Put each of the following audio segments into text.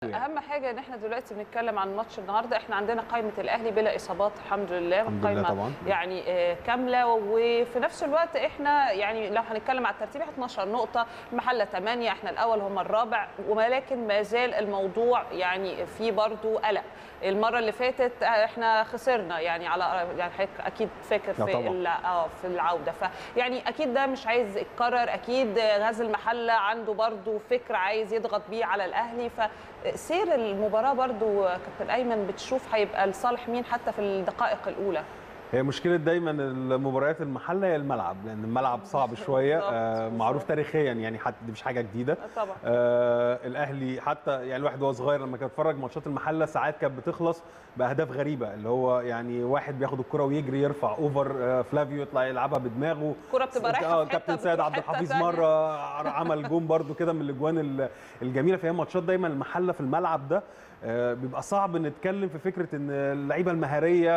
يعني. اهم حاجه ان احنا دلوقتي بنتكلم عن ماتش النهارده احنا عندنا قائمه الاهلي بلا اصابات الحمد لله الحمد لله قائمه طبعا. يعني آه، كامله وفي نفس الوقت احنا يعني لو هنتكلم على الترتيب احنا 12 نقطه المحله 8 احنا الاول هم الرابع ولكن ما زال الموضوع يعني في برضو قلق المره اللي فاتت احنا خسرنا يعني على يعني حضرتك اكيد فاكر لا في طبعا. ال- اه في العوده فيعني اكيد ده مش عايز يتكرر اكيد غزل المحله عنده برضو فكر عايز يضغط بيه على الاهلي فسير المباراه برضو كابتن ايمن بتشوف هيبقى لصالح مين حتى في الدقائق الاولى هي مشكله دايما المباريات المحله هي الملعب لان الملعب صعب شويه بالظبط، آه معروف بالظبط. تاريخيا يعني حتى دي مش حاجه جديده طبعا آه الاهلي حتى يعني الواحد وهو صغير لما كان بيتفرج ماتشات المحله ساعات كانت بتخلص باهداف غريبه اللي هو يعني واحد بياخد الكره ويجري يرفع اوفر آه فلافيو يطلع يلعبها بدماغه الكرة بتبقى رايحة آه، في حتة كابتن سيد بتروح عبد حتة الحفيظ تانية. مره عمل جون برده كده من الاجوان ال- الجميله فهي ماتشات دايما المحله في الملعب ده آه، بيبقى صعب نتكلم في فكره ان اللعيبه المهاريه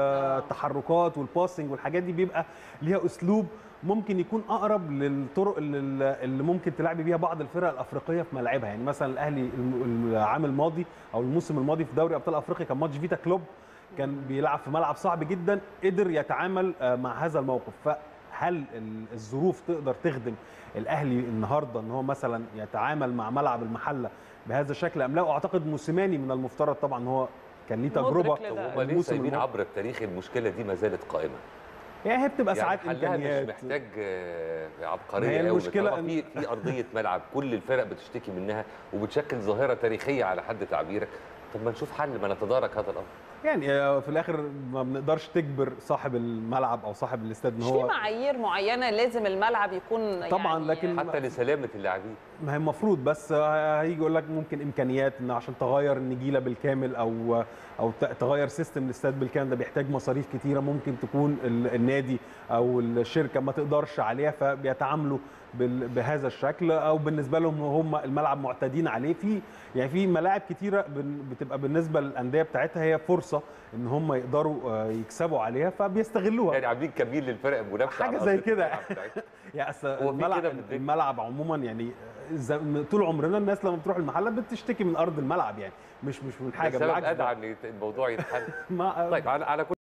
والتحركات والباسنج والحاجات دي بيبقى ليها اسلوب ممكن يكون اقرب للطرق اللي اللي ممكن تلعبي بيها بعض الفرق الافريقيه في ملاعبها يعني مثلا الاهلي الم- العام الماضي او الموسم الماضي في دوري ابطال افريقيا كان ماتش فيتا كلوب كان بيلعب في ملعب صعب جدا قدر يتعامل آه، مع هذا الموقف فهل ال- الظروف تقدر تخدم الاهلي النهارده ان هو مثلا يتعامل مع ملعب المحله بهذا الشكل ام لا واعتقد موسيماني من المفترض طبعا ان هو كان ليه مدرك تجربه لده. طب لا، هم ليه الموسم سايبين الماضي. عبر التاريخ المشكله دي ما زالت قائمه يعني هي بتبقى يعني ساعات حلها مش امكانيات محتاج آه، ما هي عبقريه قوي المشكلة طالما في في ارضيه ملعب كل الفرق بتشتكي منها وبتشكل ظاهره تاريخيه على حد تعبيرك طب ما نشوف حل ما نتدارك هذا الامر يعني آه، في الاخر ما بنقدرش تجبر صاحب الملعب او صاحب الاستاد ان مش في هو معايير معينه لازم الملعب يكون طبعاً، يعني لكن- حتى لسلامه اللاعبين ما هي المفروض بس آه، هيجي يقول لك ممكن امكانيات ان عشان تغير النجيله بالكامل او او ت- تغير سيستم الاستاد بالكامل ده بيحتاج مصاريف كتيره ممكن تكون ال- النادي او الشركه ما تقدرش عليها فبيتعاملوا بال- بهذا الشكل او بالنسبه لهم هم الملعب معتادين عليه في يعني في ملاعب كتيره بن- بتبقى بالنسبه للانديه بتاعتها هي فرصه ان هم يقدروا آه، يكسبوا عليها فبيستغلوها يعني عاملين كمين للفرق المنافسه حاجة على زي أرضية كده. الملعب بتاعتهم. يعني أصل هو في الملعب كده في الدنيا. الملعب عموما يعني ز- طول عمرنا الناس لما بتروح المحله بتشتكي من ارض الملعب يعني مش مش من حاجه السبب بالعكس ادعى ان الموضوع يتحل ما طيب على على كل